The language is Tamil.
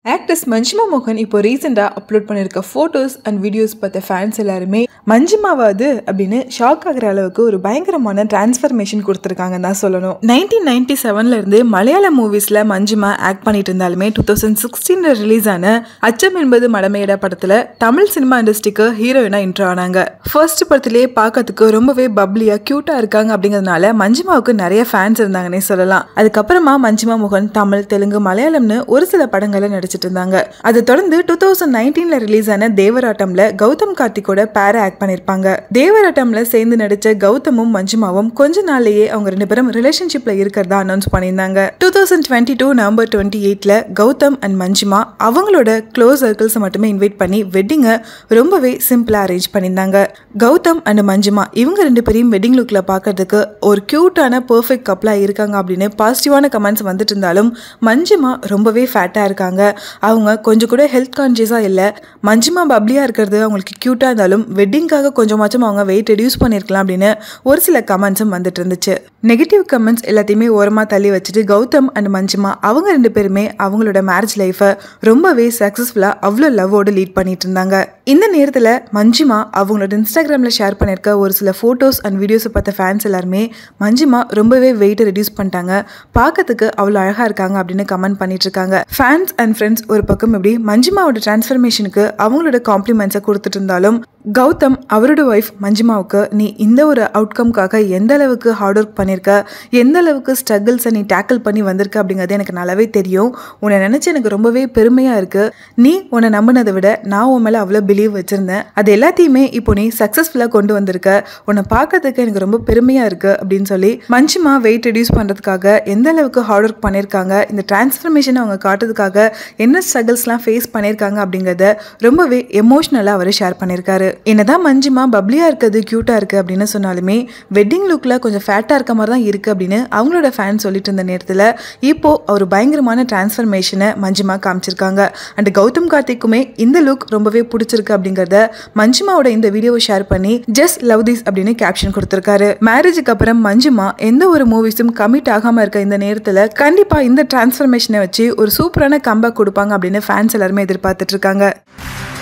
ஆக்ட்ரஸ் மஞ்சிமா மோகன் இப்போ ரீசெண்டாக அப்லோட் பண்ணியிருக்க ஃபோட்டோஸ் அண்ட் வீடியோஸ் பார்த்த ஃபேன்ஸ் எல்லாருமே மஞ்சிமாவாது அப்படின்னு ஷாக் ஆகிற அளவுக்கு ஒரு பயங்கரமான டிரான்ஸ்ஃபர்மேஷன் கொடுத்துருக்காங்கன்னு தான் சொல்லணும் நைன்டீன் நைன்டி செவன்லேருந்து மலையாள மூவிஸில் மஞ்சிமா ஆக்ட் பண்ணிட்டு இருந்தாலுமே டூ தௌசண்ட் சிக்ஸ்டீனில் ரிலீஸ் ஆன அச்சம் என்பது மடமையிட படத்தில் தமிழ் சினிமா இண்டஸ்ட்ரிக்கு ஹீரோயினாக இன்ட்ரோ ஆனாங்க ஃபர்ஸ்ட் படத்திலேயே பார்க்கறதுக்கு ரொம்பவே பப்ளியாக க்யூட்டாக இருக்காங்க அப்படிங்கிறதுனால மஞ்சிமாவுக்கு நிறைய ஃபேன்ஸ் இருந்தாங்கன்னே சொல்லலாம் அதுக்கப்புறமா மஞ்சிமா மோகன் தமிழ் தெலுங்கு மலையாளம்னு ஒரு சில படங்களை நடிச்சிட்டு இருந்தாங்க அதை தொடர்ந்து டூ தௌசண்ட் நைன்டீன்ல ரிலீஸ் ஆன தேவராட்டம்ல கௌதம் கார்த்திக்கோட பேர ஆக்ட் பண்ணிருப்பாங்க தேவராட்டம்ல சேர்ந்து நடிச்ச கௌதமும் மஞ்சுமாவும் கொஞ்ச நாள்லயே அவங்க ரெண்டு பேரும் ரிலேஷன்ஷிப்ல இருக்கிறதா அனௌன்ஸ் பண்ணியிருந்தாங்க two thousand twenty two November twenty எயிட்ல கௌதம் அண்ட் மஞ்சுமா அவங்களோட க்ளோஸ் சர்க்கிள்ஸை மட்டுமே இன்வைட் பண்ணி வெட்டிங்கை ரொம்பவே சிம்பிளா அரேஞ்ச் பண்ணியிருந்தாங்க கௌதம் அண்ட் மஞ்சுமா இவங்க ரெண்டு பேரையும் வெட்டிங் லுக்ல பார்க்கறதுக்கு ஒரு கியூட்டான பெர்ஃபெக்ட் கப்லா இருக்காங்க அப்படின்னு பாசிட்டிவான கமெண்ட்ஸ் வந்துட்டு இருந்தாலும் மஞ்சுமா ரொம்பவே ஃபேட்டா இருக்காங்க அவங்க கொஞ்சம் கூட ஹெல்த் கான்ஷியஸாக இல்லை மஞ்சுமா பப்ளியாக இருக்கிறது அவங்களுக்கு க்யூட்டாக இருந்தாலும் வெட்டிங்காக கொஞ்சமாச்சும் அவங்க வெயிட் ரெடியூஸ் பண்ணியிருக்கலாம் அப்படின்னு ஒரு சில கமெண்ட்ஸும் வந்துட்டு இருந்துச்சு நெகட்டிவ் கமெண்ட்ஸ் எல்லாத்தையுமே ஓரமாக தள்ளி வச்சுட்டு கௌதம் அண்ட் மஞ்சுமா அவங்க ரெண்டு பேருமே அவங்களோட மேரேஜ் லைஃப்பை ரொம்பவே சக்ஸஸ்ஃபுல்லாக அவ்வளோ லவ்வோடு லீட் பண்ணிட்டு இருந்தாங்க இந்த நேரத்தில் மஞ்சுமா அவங்களோட இன்ஸ்டாகிராமில் ஷேர் பண்ணியிருக்க ஒரு சில ஃபோட்டோஸ் அண்ட் வீடியோஸை பார்த்த ஃபேன்ஸ் எல்லாருமே மஞ்சுமா ரொம்பவே வெயிட்டை ரெடியூஸ் பண்ணிட்டாங்க பார்க்கறதுக்கு அவ்வளோ அழகாக இருக்காங்க அப்படின்னு கமெண்ட் பண்ணிட்டு இருக்காங்க ஃபேன்ஸ் அண்ட் ஃப்ரெண்ட்ஸ் ஒரு பக்கம் எப்படி மஞ்சுமாவோட டிரான்ஸ்ஃபர்மேஷனுக்கு அவங்களோட காம்ப்ளிமெண்ட்ஸை கொடுத்துட்டு இருந்தாலும் கௌதம் அவரோட ஒய்ஃப் மஞ்சுமாவுக்கு நீ இந்த ஒரு அவுட்கம்காக எந்த அளவுக்கு ஹார்ட் ஒர்க் பண்ணியிருக்க எந்த அளவுக்கு ஸ்ட்ரகிள்ஸை நீ டேக்கிள் பண்ணி வந்திருக்க அப்படிங்கிறது எனக்கு நல்லாவே தெரியும் உன்னை நினச்சி எனக்கு ரொம்பவே பெருமையாக இருக்குது நீ உன்னை நம்பினதை விட நான் உன் மேலே அவ்வளோ பிலீவ் வச்சுருந்தேன் அது எல்லாத்தையுமே இப்போ நீ சக்ஸஸ்ஃபுல்லாக கொண்டு வந்திருக்க உன்னை பார்க்கறதுக்கு எனக்கு ரொம்ப பெருமையாக இருக்குது அப்படின்னு சொல்லி மஞ்சுமா வெயிட் ரெடியூஸ் பண்ணுறதுக்காக எந்த அளவுக்கு ஹார்ட் ஒர்க் பண்ணியிருக்காங்க இந்த டிரான்ஸ்ஃபர்மேஷனை அவங்க காட்டுறதுக்காக என்ன ஸ்ட்ரகிள்ஸ்லாம் ஃபேஸ் பண்ணியிருக்காங்க அப்படிங்கிறத ரொம்பவே எமோஷ்னலாக அவர் ஷேர் பண்ணியிருக்காரு என்னதான் மஞ்சுமா பப்ளியாக இருக்கிறது க்யூட்டாக இருக்குது அப்படின்னு சொன்னாலுமே வெட்டிங் லுக்கில் கொஞ்சம் ஃபேட்டாக இருக்க மாதிரி தான் இருக்குது அப்படின்னு அவங்களோட ஃபேன் சொல்லிட்டு இருந்த நேரத்தில் இப்போது ஒரு பயங்கரமான டிரான்ஸ்ஃபர்மேஷனை மஞ்சுமா காமிச்சிருக்காங்க அண்ட் கௌதம் கார்த்திக்குமே இந்த லுக் ரொம்பவே பிடிச்சிருக்கு அப்படிங்கிறத மஞ்சுமாவோட இந்த வீடியோவை ஷேர் பண்ணி ஜஸ்ட் லவ் திஸ் அப்படின்னு கேப்ஷன் கொடுத்துருக்காரு மேரேஜுக்கு அப்புறம் மஞ்சுமா எந்த ஒரு மூவிஸும் கமிட் ஆகாமல் இருக்க இந்த நேரத்தில் கண்டிப்பாக இந்த டிரான்ஸ்ஃபர்மேஷனை வச்சு ஒரு சூப்பரான கம்பேக் கொடுப்பாங்க அப்படின்னு ஃபேன்ஸ் எல்லாருமே எதிர்பார்த்துட்டு இருக்காங்க